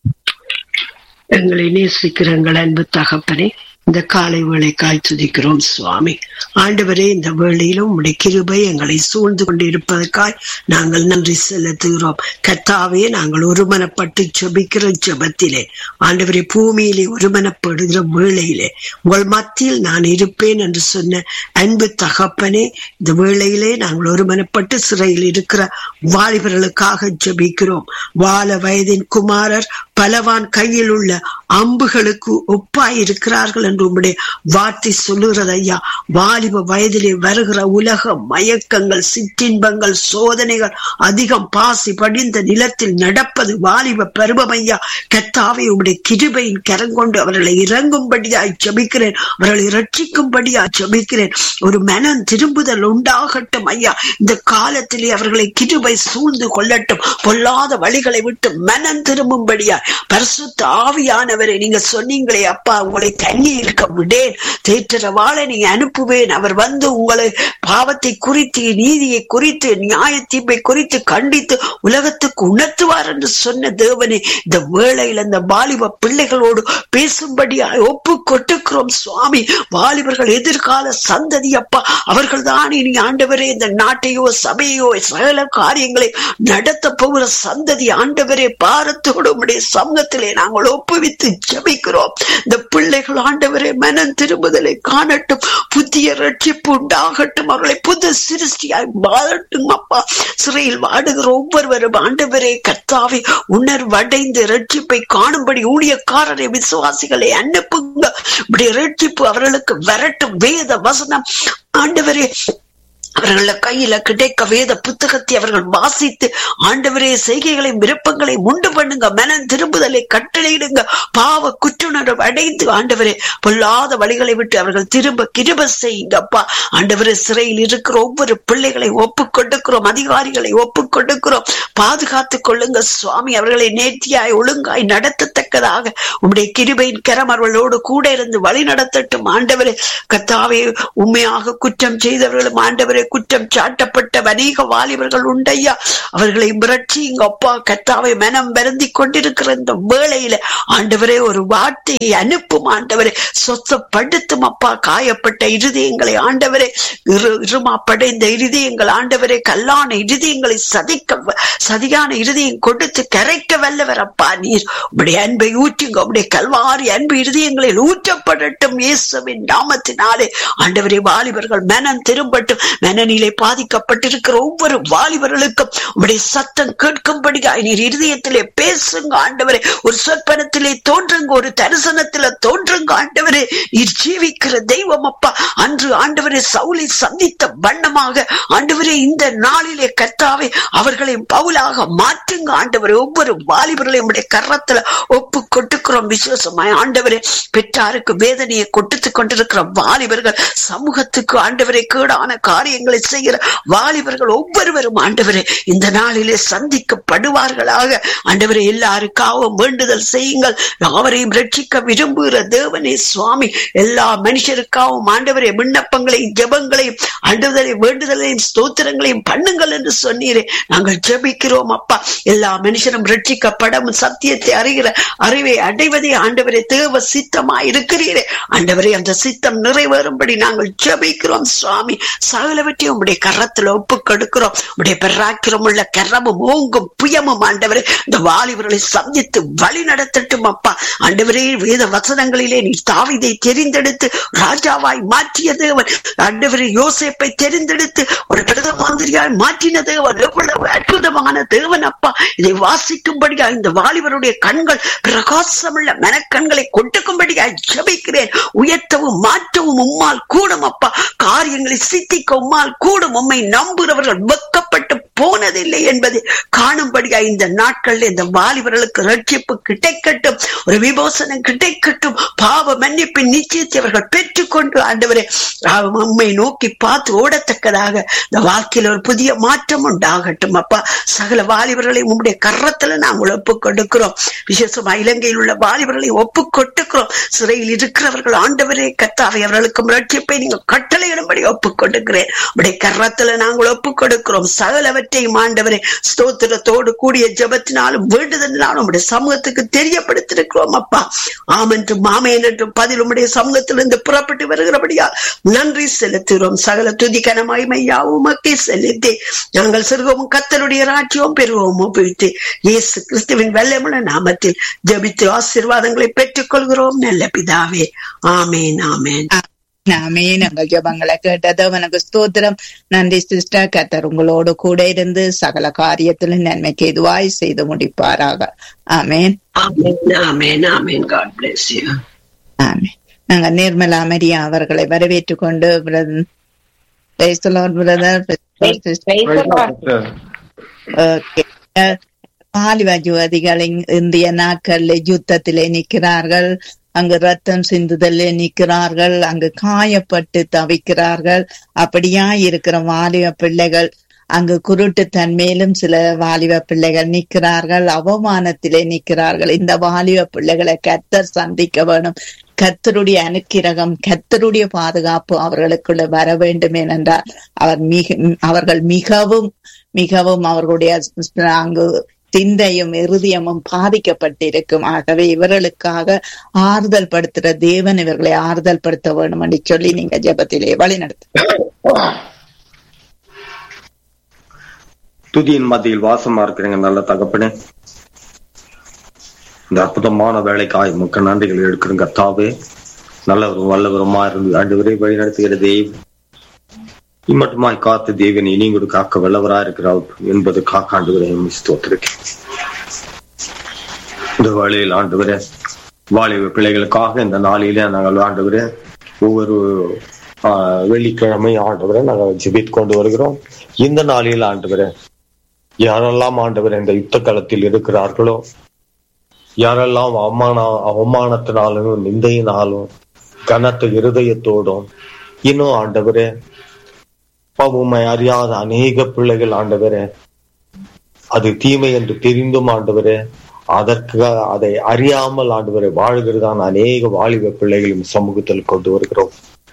எங்களை நேசிக்கிற எங்கள் அன்பு தகப்பனே இந்த காலை வேளைக்காய் துதிக்கிறோம் சுவாமி ஆண்டவரே இந்த வேளையிலும் உடைய கிருபை எங்களை சூழ்ந்து கொண்டிருப்பதற்காய் நாங்கள் நன்றி செலுத்துகிறோம் கத்தாவே நாங்கள் ஒருமனப்பட்டு ஜெபிக்கிற ஜெபத்திலே ஆண்டவரே பூமியிலே ஒருமனப்படுகிற வேளையிலே உங்கள் மத்தியில் நான் இருப்பேன் என்று சொன்ன அன்பு தகப்பனே இந்த வேளையிலே நாங்கள் ஒருமனப்பட்டு சிறையில் இருக்கிற வாலிபர்களுக்காக ஜெபிக்கிறோம் வால வயதின் குமாரர் பலவான் கையில் உள்ள அம்புகளுக்கு ஒப்பாய் இருக்கிறார்கள் என்று உம்முடைய வார்த்தை சொல்லுகிறது ஐயா வாலிப வயதிலே வருகிற உலக மயக்கங்கள் சிற்றின்பங்கள் சோதனைகள் அதிகம் பாசி படிந்த நிலத்தில் நடப்பது வாலிப பருவம் ஐயா கத்தாவை உம்முடைய கிருபையின் கரங்கொண்டு அவர்களை இறங்கும்படியாய் ஜெபிக்கிறேன் அவர்களை ரட்சிக்கும்படியாய் ஜெபிக்கிறேன் ஒரு மனம் திரும்புதல் உண்டாகட்டும் ஐயா இந்த காலத்திலே அவர்களை கிருபை சூழ்ந்து கொள்ளட்டும் பொல்லாத வழிகளை விட்டு மனம் திரும்பும்படியா பரிசுத்த ஆவியானவரை நீங்க சொன்னீங்களே அப்பா உங்களை தங்கி இருக்க விடேன் தேற்றரவாளை நீங்க அனுப்புவேன் அவர் வந்து உங்களை பாவத்தை குறித்து நீதியை குறித்து நியாய தீர்ப்பை குறித்து கண்டித்து உலகத்துக்கு உணர்த்துவார் என்று சொன்ன தேவனே இந்த வேளையில் இந்த வாலிப பிள்ளைகளோடு பேசும்படியாய் ஒப்பு கொட்டுக்கிறோம் சுவாமி வாலிபர்கள் எதிர்கால சந்ததி அப்பா அவர்கள் தான் இனி ஆண்டவரே இந்த நாட்டையோ சபையோ சகல காரியங்களை நடத்த போகிற சந்ததி ஆண்டவரே பாரத்தோடு உடைய சமூகத்திலே நாங்கள் ஒப்புவித்து ஜெபிக்கிறோம் இந்த பிள்ளைகள் ஆண்டவரே மனம் திரும்புதலை காணட்டும் புதிய ரட்சிப்பு உண்டாகட்டும் அவர்களை புது சிருஷ்டியாய் வாழட்டும் அப்பா சிறையில் வாடுகிற ஒவ்வொருவரும் ஆண்டவரே கர்த்தாவே உணர்வடைந்து ரட்சிப்பை காணும்படி ஊழியக்காரரை விசுவாசிகளை அனுப்புங்க இப்படி ரட்சிப்பு அவர்களுக்கு வரட்டும் வேத வசனம் ஆண்டவரே அவர்கள கையில கிடைக்க வேத புத்தகத்தை அவர்கள் வாசித்து ஆண்டவரே செய்கைகளை விருப்பங்களை உண்டு பண்ணுங்க மனம் திரும்புதலை கட்டளையிடுங்க பாவ குற்றுணர்வு அடைந்து ஆண்டவரே பொல்லாத வழிகளை விட்டு அவர்கள் திரும்ப கிருப செய்யுங்க அப்பா ஆண்டவரே சிறையில் இருக்கிற ஒவ்வொரு பிள்ளைகளை ஒப்பு கொடுக்கிறோம் அதிகாரிகளை ஒப்பு கொடுக்கிறோம் பாதுகாத்துக் கொள்ளுங்க சுவாமி அவர்களை நேர்த்தியாய் ஒழுங்காய் நடத்தத்தக்கதாக உம்முடைய கிருபையின் கரம் அவர்களோடு கூட இருந்து வழி நடத்தட்டும் ஆண்டவரே கத்தாவே உண்மையாக குற்றம் செய்தவர்களும் ஆண்டவரே குற்றம் சாட்டப்பட்ட அநேக வாலிபர்கள் உண்டையா அவர்களை மிரட்சிங்க அப்பா கத்தாவை மனம் வருந்தி கொண்டிருக்கிற இந்த வேளையில ஆண்டவரே ஒரு வார்த்தையை அனுப்பும் ஆண்டவரே சொத்தப்படுத்தும் அப்பா காயப்பட்ட இருதயங்களை ஆண்டவரே இரு இருமா படைந்த இருதயங்கள் ஆண்டவரே கல்லான இருதயங்களை சதிக்க சதியான இருதயம் கொடுத்து கரைக்க வல்லவர் அப்பா நீர் உடைய அன்பை ஊற்றுங்க உடைய கல்வாரி அன்பு இருதயங்களில் ஊற்றப்படட்டும் இயேசுவின் நாமத்தினாலே ஆண்டவரே வாலிபர்கள் மனம் திரும்பட்டும் மனநிலை பாதிக்கப்பட்டிருக்கிற ஒவ்வொரு வாலிபர்களுக்கும் உடைய சத்தம் கேட்கும்படியாய் நீர் இருதயத்திலே பேசுங்க ஆண்டவரே ஒரு சொற்பனத்திலே தோன்றுங்க ஒரு தரிசனத்தில தோன்றுங்க ஆண்டவரே நீர் ஜீவிக்கிற தெய்வம் அப்பா அன்று ஆண்டவரே சவுலை சந்தித்த வண்ணமாக ஆண்டவரே இந்த நாளிலே கர்த்தாவே அவர்களை பவுலாக மாற்றுங்க ஆண்டவரே ஒவ்வொரு வாலிபர்களையும் உடைய கரத்துல ஒப்பு கொட்டுக்கிறோம் விசுவாசமாய் ஆண்டவரே பெற்றாருக்கு வேதனையை கொட்டுத்து கொண்டிருக்கிற வாலிபர்கள் சமூகத்துக்கு ஆண்டவரை கேடான காரியங்களை செய்கிற வாலிபர்கள் ஒவ்வொருவரும் ஆண்டவரே இந்த நாளிலே சந்திக்கப்படுவார்களாக ஆண்டவரை எல்லாருக்காகவும் வேண்டுதல் செய்யுங்கள் யாவரையும் ரட்சிக்க விரும்புகிற தேவனே சுவாமி எல்லா மனுஷருக்காகவும் ஆண்டவரே விண்ணப்பங்களையும் ஜெபங்களையும் ஆண்டவரை வேண்டுதலையும் ஸ்தோத்திரங்களையும் பண்ணுங்கள் என்று சொன்னீரே நாங்கள் ஜெபிக்கிறோம் அப்பா எல்லா மனுஷரும் ரட்சிக்கப்படவும் சத்தியத்தை அறிகிற அறிவை அடைவதே ஆண்டவரே தேவ சித்தமா இருக்கிறீரே ஆண்டவரே அந்த சித்தம் நிறைவேறும்படி நாங்கள் ஜெபிக்கிறோம் சுவாமி சகலவற்றையும் உடைய கரத்துல ஒப்பு கொடுக்கிறோம் உடைய பெறாக்கிரம் உள்ள கரமும் ஓங்கும் புயமும் ஆண்டவரே இந்த வாலிபர்களை சந்தித்து வழி நடத்தட்டும் அப்பா ஆண்டவரே வேத வசனங்களிலே நீ தாவிதை தெரிந்தெடுத்து ராஜாவாய் மாற்றிய தேவன் ஆண்டவரே யோசேப்பை தெரிந்தெடுத்து ஒரு பிரதம மந்திரியாய் மாற்றின தேவன் எவ்வளவு அற்புதமான தேவன் அப்பா இதை வாசிக்கும்படியா இந்த வாலிபருடைய கண்கள் பிரகாசமுள்ள மனக்கண்களை கொட்டுக்கும்படியாய் ஜபிக்கிறேன் உயர்த்தவும் மாற்றவும் உம்மால் கூடும் அப்பா காரியங்களை சித்திக்க உம்மால் கூடும் உம்மை நம்புகிறவர்கள் வெக்கப்பட்டு போனதில்லை என்பதை காணும்படியா இந்த நாட்கள்ல இந்த வாலிபர்களுக்கு ரட்சிப்பு கிடைக்கட்டும் ஒரு விமோசனம் கிடைக்கட்டும் பாவ மன்னிப்பின் நிச்சயத்தை அவர்கள் பெற்றுக்கொண்டு ஆண்டவரே உண்மை நோக்கி பார்த்து ஓடத்தக்கதாக இந்த வாழ்க்கையில ஒரு புதிய மாற்றம் உண்டாகட்டும் அப்பா சகல வாலிபர்களை உங்களுடைய கரத்துல நாங்கள் ஒப்பு கொடுக்கிறோம் விசேஷமா இலங்கையில் உள்ள வாலிபர்களை ஒப்பு கொட்டுக்கிறோம் சிறையில் இருக்கிறவர்கள் ஆண்டவரே கத்தாவை அவர்களுக்கும் ரட்சிப்பை நீங்கள் கட்டளையிடும்படி ஒப்பு கொடுக்கிறேன் உடைய கரத்துல நாங்கள் ஒப்பு கொடுக்கிறோம் சகலவற்றையும் ஆண்டவரே ஸ்தோத்திரத்தோடு கூடிய ஜபத்தினாலும் வேண்டுதலினாலும் உடைய சமூகத்துக்கு தெரியப்படுத்திருக்கிறோம் அப்பா ஆமென்றும் மாமேன் என்றும் பதில் உடைய சமூகத்திலிருந்து புறப்பட்டு வருகிறபடியால் நன்றி செலுத்துகிறோம் சகல துதி கனமாய்மையாவும் உமக்கே செலுத்தி நாங்கள் சிறுகவும் கத்தருடைய ராட்சியம் பெறுவோம் ஒப்பிட்டு இயேசு கிறிஸ்துவின் வெள்ளமுள்ள நாமத்தில் ஜபித்து ஆசீர்வாதங்களை பெற்றுக் கொள்கிறோம் நல்ல பிதாவே ஆமேன் ஆமேன் நாமே நாங்கள் ஜபங்களை கேட்டது உனக்கு ஸ்தோத்திரம் நன்றி சிஸ்டர் கத்தர் உங்களோடு கூட இருந்து சகல காரியத்திலும் நன்மைக்கு எதுவாய் செய்து முடிப்பாராக ஆமேன் ஆமேன் ஆமேன் ஆமேன் காட் பிளஸ் யூ ஆமே நாங்க நிர்மலா மரியா அவர்களை வரவேற்றுக் கொண்டு பாலிவ ஜோதிகள் இந்திய நாட்கள்ல யுத்தத்திலே நிற்கிறார்கள் அங்கு ரத்தம் சிந்துதல்ல நிற்கிறார்கள் அங்கு காயப்பட்டு தவிக்கிறார்கள் அப்படியா இருக்கிற வாலிப பிள்ளைகள் அங்கு குருட்டு தன்மையிலும் சில வாலிப பிள்ளைகள் நிற்கிறார்கள் அவமானத்திலே நிற்கிறார்கள் இந்த வாலிப பிள்ளைகளை கத்தர் சந்திக்க வேணும் கத்தருடைய அனுக்கிரகம் கத்தருடைய பாதுகாப்பு அவர்களுக்குள்ள வர வேண்டும் ஏனென்றால் அவர் மிக அவர்கள் மிகவும் மிகவும் அவர்களுடைய அங்கு சிந்தையும் இருதயமும் பாதிக்கப்பட்டிருக்கும் ஆகவே இவர்களுக்காக ஆறுதல் படுத்துற தேவன் இவர்களை ஆறுதல் படுத்த வேண்டும் என்று சொல்லி நீங்க ஜபத்திலே வழி நடத்த துதியின் மத்தியில் வாசமா இருக்கிறீங்க நல்ல தகப்பனே இந்த அற்புதமான வேலைக்காய் முக்க நன்றிகள் எடுக்கிறங்க கத்தாவே நல்லவரும் வல்லவருமா இருந்து ஆண்டு வரை வழி நடத்துகிற தெய்வம் இம்மட்டுமாய் காத்து தேவன் இனிங்கூட காக்க வல்லவரா இருக்கிறார் என்பது காக்காண்டு வரை ஸ்தோத்திருக்கேன் இந்த வேளையில் ஆண்டு வரை வாலிப பிள்ளைகளுக்காக இந்த நாளிலே நாங்கள் ஆண்டு வரை ஒவ்வொரு ஆஹ், வெள்ளிக்கிழமை ஆண்டவரை நாங்கள் ஜெபித்து கொண்டு வருகிறோம் இந்த நாளில் ஆண்டவரை யாரெல்லாம் ஆண்டவர் இந்த யுத்த களத்தில் இருக்கிறார்களோ யாரெல்லாம் அவமான அவமானத்தினாலும் நிந்தையினாலும் கனத்த இருதயத்தோடும் இன்னும் ஆண்டவரே உண்மை அறியாத அநேக பிள்ளைகள் ஆண்டவரே அது தீமை என்று தெரிந்தும் ஆண்டவரே அதற்கு அதை அறியாமல் ஆண்டவரை வாழ்கிறதான அநேக வாலிப பிள்ளைகளும் சமூகத்தில் கொண்டு வருகிறோம்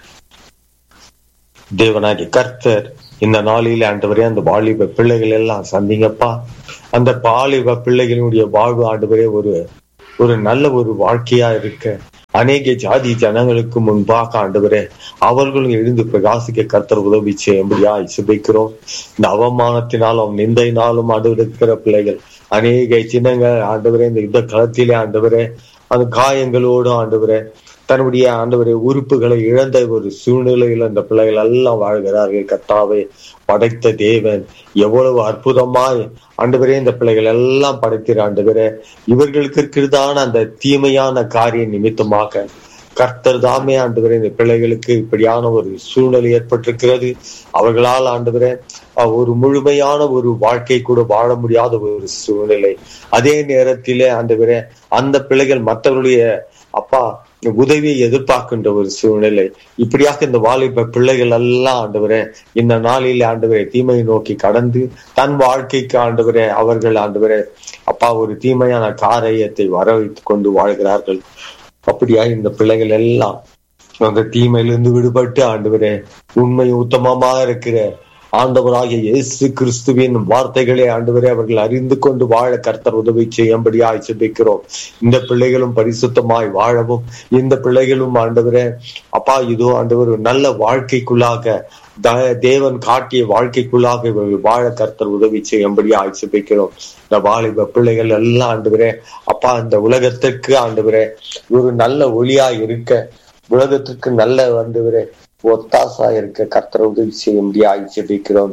தேவனாகி கர்த்தர் இந்த நாளில் ஆண்டவரே அந்த வாலிப பிள்ளைகள் எல்லாம் சந்திங்கப்பா அந்த வாலிப பிள்ளைகளுடைய வாழ்வு ஆண்டவரே ஒரு ஒரு நல்ல ஒரு வாழ்க்கையா இருக்க அநேக ஜாதி ஜனங்களுக்கு முன்பாக ஆண்டவரே அவர்களும் எழுந்து பிரகாசிக்க கர்த்தர் உதவி செய்யும்படியா சுபிக்கிறோம் இந்த அவமானத்தினாலும் நிந்தையினாலும் ஆண்டவர் இருக்கிற பிள்ளைகள் அநேக சின்னங்கள் ஆண்டவரே இந்த யுத்த களத்திலே ஆண்டவரே அந்த காயங்களோடு ஆண்டவரே தன்னுடைய ஆண்டவரே உறுப்புகளை இழந்த ஒரு சூழ்நிலையில் அந்த பிள்ளைகள் எல்லாம் வாழ்கிறார்கள் கர்த்தாவே படைத்த தேவன் எவ்வளவு அற்புதமாய் ஆண்டவரே இந்த பிள்ளைகள் எல்லாம் படைத்திர ஆண்டவரே இவர்களுக்கு இருக்கிறதான அந்த தீமையான காரிய நிமித்தமாக கர்த்தர் தாமே ஆண்டவரே இந்த பிள்ளைகளுக்கு இப்படியான ஒரு சூழ்நிலை ஏற்பட்டிருக்கிறது அவர்களால் ஆண்டவரே அஹ், ஒரு முழுமையான ஒரு வாழ்க்கை கூட வாழ முடியாத ஒரு சூழ்நிலை அதே நேரத்திலே ஆண்டவரே அந்த பிள்ளைகள் மற்றவருடைய அப்பா உதவியை எதிர்பார்க்கின்ற ஒரு சூழ்நிலை இப்படியாக இந்த வாலிப பிள்ளைகள் எல்லாம் ஆண்டவரே இந்த நாளில் ஆண்டவரே தீமையை நோக்கி கடந்து தன் வாழ்க்கைக்கு ஆண்டவரே அவர்கள் ஆண்டவரே அப்பா ஒரு தீமையான காரியத்தை வர வைத்துக் கொண்டு வாழ்கிறார்கள் அப்படியா இந்த பிள்ளைகள் எல்லாம் அந்த தீமையிலிருந்து விடுபட்டு ஆண்டவரே உண்மை உத்தமமா இருக்கிற ஆண்டவராகிய இயேசு கிறிஸ்துவின் வார்த்தைகளை ஆண்டவரே அவர்கள் அறிந்து கொண்டு வாழ கர்த்தர் உதவி செய்யும்படியாய் ஜெபிக்கிறோம் இந்த பிள்ளைகளும் பரிசுத்தமாய் வாழவும் இந்த பிள்ளைகளும் ஆண்டவரே அப்பா இதோ ஆண்டவர் ஒரு நல்ல வாழ்க்கைக்குள்ளாக த- தேவன் காட்டிய வாழ்க்கைக்குள்ளாக இவர்கள் வாழ கர்த்தர் உதவி செய்யும்படியாய் ஜெபிக்கிறோம் இந்த வாலிப பிள்ளைகள் எல்லாம் ஆண்டவரே அப்பா இந்த உலகத்திற்கு ஆண்டவரே ஒரு நல்ல ஒளியா இருக்க உலகத்திற்கு நல்ல ஆண்டவரே ஒத்தாசா இருக்க கர்த்தர் உதவி செய்யும்படியாய் ஜெபிக்கிறோம்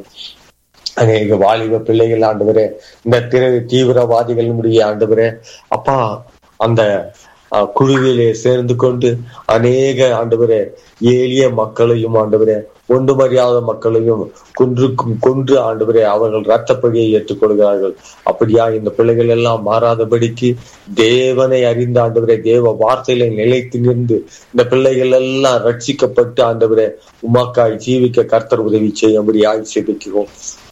அநேக வாலிப பிள்ளைகள் ஆண்டவரே இந்த திரு தீவிரவாதிகளினுடைய ஆண்டவரே அப்பா அந்த அஹ், குழுவிலே சேர்ந்து கொண்டு அநேக ஆண்டவரே எளிய மக்களையும் ஆண்டவரே ஒன்றுமறியாத மக்களையும் கொன்றுக்கும் கொன்று ஆண்டவரே அவர்கள் ரத்தப்படியை ஏற்றுக்கொள்கிறார்கள் அப்படியா இந்த பிள்ளைகள் எல்லாம் மாறாதபடிக்கு தேவனை அறிந்த ஆண்டவரே தேவ வார்த்தையில நிலைத்து நின்று இந்த பிள்ளைகள் எல்லாம் ரட்சிக்கப்பட்டு ஆண்டவரே உமாக்காய் ஜீவிக்க கர்த்தர் உதவி செய்யும்படியாய் செபிக்கிறோம்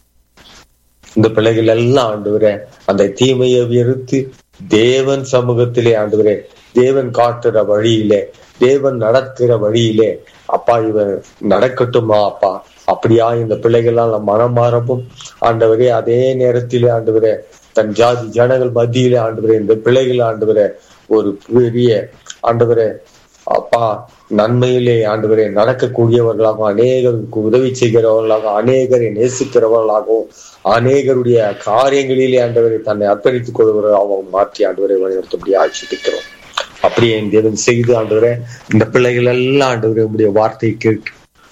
இந்த பிள்ளைகள் எல்லாம் ஆண்டவரே அந்த தீமையை வெறுத்து தேவன் சமூகத்திலே ஆண்டவரே தேவன் காட்டுற வழியிலே தேவன் நடக்கிற வழியிலே அப்பா இவன் நடக்கட்டுமா அப்பா அப்படியா இந்த பிள்ளைகளால் மனம் மாறவும் ஆண்டவரே அதே நேரத்திலே ஆண்டவரே தன் ஜாதி ஜனங்கள் மத்தியிலே ஆண்டவரே இந்த பிள்ளைகள் ஆண்டவரே ஒரு பெரிய ஆண்டவரே அப்பா நன்மையிலே ஆண்டவரே நடக்கக்கூடியவர்களாகவும் அநேகருக்கு உதவி செய்கிறவர்களாகவும் அநேகரை நேசிக்கிறவர்களாகவும் அநேகருடைய காரியங்களிலே ஆண்டவரை தன்னை அர்ப்பணித்துக் கொள்வர்களாகவும் மாற்றி ஆண்டவரை வழிநடத்தபடி ஆட்சிப்பிக்கிறோம் அப்படியே என் தேவன் செய்து ஆண்டவரே இந்த பிள்ளைகள் எல்லாம் ஆண்டவரே உடைய வார்த்தையை கேட்டு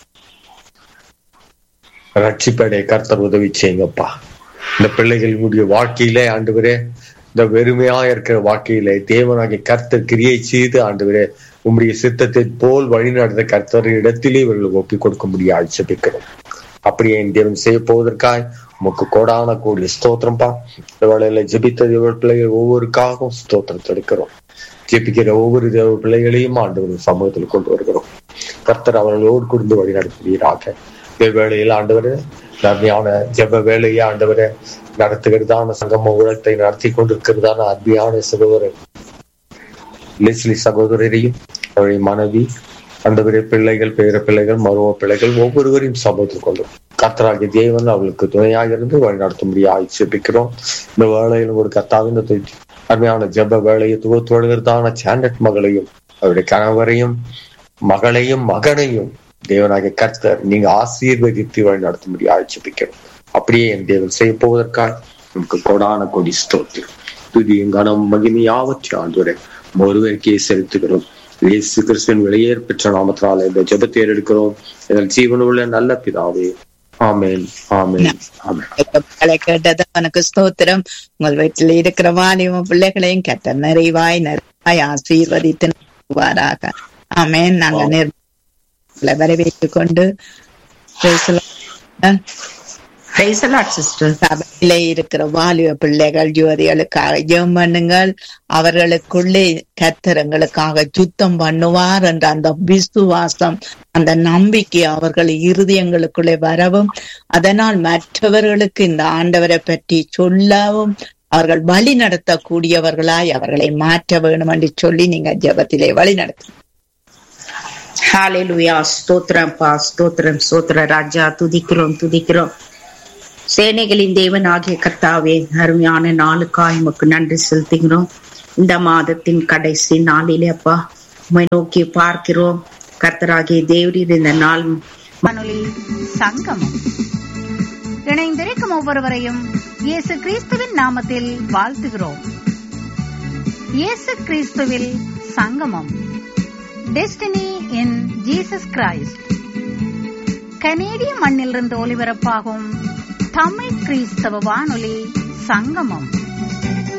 ரட்சிப்படைய கர்த்தர் உதவி செய்யுங்கப்பா இந்த பிள்ளைகளுடைய வாழ்க்கையிலே ஆண்டவரே இந்த வெறுமையா இருக்கிற வாழ்க்கையிலே தேவனாகிய கர்த்தர் கிரியை செய்து ஆண்டவரே உம்முடைய சித்தத்தை போல் வழிநடத்த கர்த்தர் இடத்திலே இவர்களுக்கு ஒப்பிக் கொடுக்க முடிய ஆட்சேபிக்கிறோம் அப்படியே என் தேவன் செய்ய போவதற்காய் உமக்கு கோடான கூடிய ஸ்தோத்திரம்பா இந்த வேளையில ஜெபித்த தேவ பிள்ளைகள் ஒவ்வொருக்காகவும் ஸ்தோத்திரத்தை எடுக்கிறோம் ஜெபிக்கிற ஒவ்வொரு தேவ பிள்ளைகளையும் ஆண்டவர் சமூகத்தில் கொண்டு வருகிறோம் கர்த்தர் அவர்களோடு குடுந்து வழி நடத்துவீராக இந்த வேளையில் ஆண்டவர் நன்மையான ஜெப வேலையை ஆண்டவரை நடத்துகிறதான சங்கம உலகத்தை நடத்தி கொண்டிருக்கிறதான அருமையான சகோதரர் லெஸ்லி சகோதரரையும் அவருடைய மனைவி ஆண்டவரே பிள்ளைகள் பேர பிள்ளைகள் மருவ பிள்ளைகள் ஒவ்வொருவரையும் சமூகத்தில் கொள்ளும் கர்த்தராகிய தேவன் அவளுக்கு துணையாக இருந்து வழிநடத்தும்படி ஆட்சேபிக்கிறோம் இந்த வேலையில் ஒரு கர்த்தாவின் அருமையான ஜெப வேலையை துவத்து வருகிறதான சாண்டட் மகளையும் அவருடைய கணவரையும் மகளையும் மகனையும் தேவனாகிய கர்த்தர் நீங்க ஆசீர்வதித்து வழி நடத்தும்படி ஆட்சேபிக்கிறோம் அப்படியே என் தேவன் செய்ய போவதற்காக நமக்கு கொடான கொடி ஸ்தோத்திரம் துதியும் கனம் மகிமை யாவற்றை ஆண்டுவரை ஒருவருக்கே செலுத்துகிறோம் இயேசு கிறிஸ்துவின் வெளியேற பெற்ற நாமத்தினால இந்த ஜெபத்தை எடுக்கிறோம் எங்கள் ஜீவனுள்ள நல்ல பிதாவே ஆமேன் ஆமேன் ஆமேன் ஜெபங்களை கேட்டது உனக்கு ஸ்தோத்திரம் உங்கள் வீட்டில் இருக்கிற வாலிப பிள்ளைகளையும் கெட்ட நிறைவாய் நிறைவாய் ஆசீர்வதித்து நடத்துவாராக ஆமென் நாங்க நிர் உங்களை வரவேற்றுக் கொண்டு praise the Lord. Praise the Lord, sister. சபையிலே இருக்கிற வாலிப பிள்ளைகள் யுவதிகளுக்காக ஜெபம் பண்ணுங்கள் அவர்களுக்குள்ளே கத்தரங்களுக்காக சுத்தம் பண்ணுவார் என்ற அந்த விசுவாசம் அந்த நம்பிக்கை அவர்கள் இருதயங்களுக்குள்ளே வரவும் அதனால் மற்றவர்களுக்கு இந்த ஆண்டவரை பற்றி சொல்லவும் அவர்கள் வழி நடத்தக்கூடியவர்களாய் அவர்களை மாற்ற வேணும் என்று சொல்லி நீங்க ஜெபத்திலே வழி நடத்து Hallelujah. ஸ்தோத்திரம் பா ஸ்தோத்திரம் ஸ்தோத்திர ராஜா துதிக்கிறோம் துதிக்கிறோம் சேனைகளின் தேவன் ஆகிய கர்த்தாவே அருமையான நாளுக்காய் உமக்கு நன்றி செலுத்துகிறோம் இந்த மாதத்தின் கடைசி நாளிலே அப்பா உம்மை நோக்கி பார்க்கிறோம் கர்த்தராகிய தேவரீர் இந்த நாள் வானொலி சங்கமம் இணைந்திருக்கும் ஒவ்வொருவரையும் இயேசு கிறிஸ்துவின் நாமத்தில் வாழ்த்துகிறோம் இயேசு கிறிஸ்துவில் சங்கமம் டெஸ்டினி இன் ஜீசஸ் கிரைஸ்ட் கனேடிய மண்ணிலிருந்து ஒலிபரப்பாகும் தமிழ் கிறிஸ்தவ வானொலி சங்கமம்